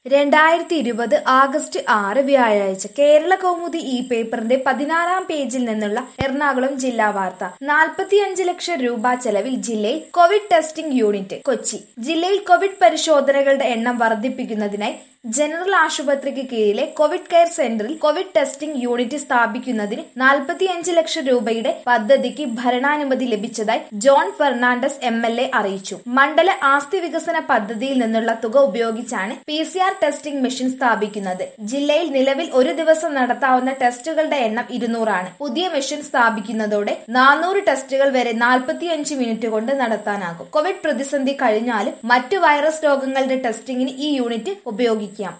രണ്ടായിരത്തി ഇരുപത് ആഗസ്റ്റ് ആറ് വ്യാഴാഴ്ച കേരള കൗമുദി ഈ പേപ്പറിന്റെ പതിനാറാം പേജിൽ നിന്നുള്ള എറണാകുളം ജില്ലാ വാർത്ത നാൽപ്പത്തിയഞ്ച് ലക്ഷം രൂപ ചെലവിൽ ജില്ലയിൽ കോവിഡ് ടെസ്റ്റിംഗ് യൂണിറ്റ് കൊച്ചി ജില്ലയിൽ കോവിഡ് പരിശോധനകളുടെ എണ്ണം വർദ്ധിപ്പിക്കുന്നതിനായി ജനറൽ ആശുപത്രിക്ക് കീഴിലെ കോവിഡ് കെയർ സെന്ററിൽ കോവിഡ് ടെസ്റ്റിംഗ് യൂണിറ്റ് സ്ഥാപിക്കുന്നതിന് നാൽപ്പത്തിയഞ്ച് ലക്ഷം രൂപയുടെ പദ്ധതിക്ക് ഭരണാനുമതി ലഭിച്ചതായി John Fernandez M L A അറിയിച്ചു മണ്ഡല ആസ്തി വികസന പദ്ധതിയിൽ നിന്നുള്ള തുക ഉപയോഗിച്ചാണ് P C R testing machine സ്ഥാപിക്കുന്നത് ജില്ലയിൽ നിലവിൽ ഒരു ദിവസം നടത്താവുന്ന ടെസ്റ്റുകളുടെ എണ്ണം ഇരുന്നൂറാണ് പുതിയ മെഷീൻ സ്ഥാപിക്കുന്നതോടെ നാനൂറ് ടെസ്റ്റുകൾ വരെ നാൽപ്പത്തിയഞ്ച് മിനിറ്റ് കൊണ്ട് നടത്താനാകും കോവിഡ് പ്രതിസന്ധി കഴിഞ്ഞാലും മറ്റു വൈറസ് രോഗങ്ങളുടെ ടെസ്റ്റിംഗിന് ഈ യൂണിറ്റ് ഉപയോഗിക്കാം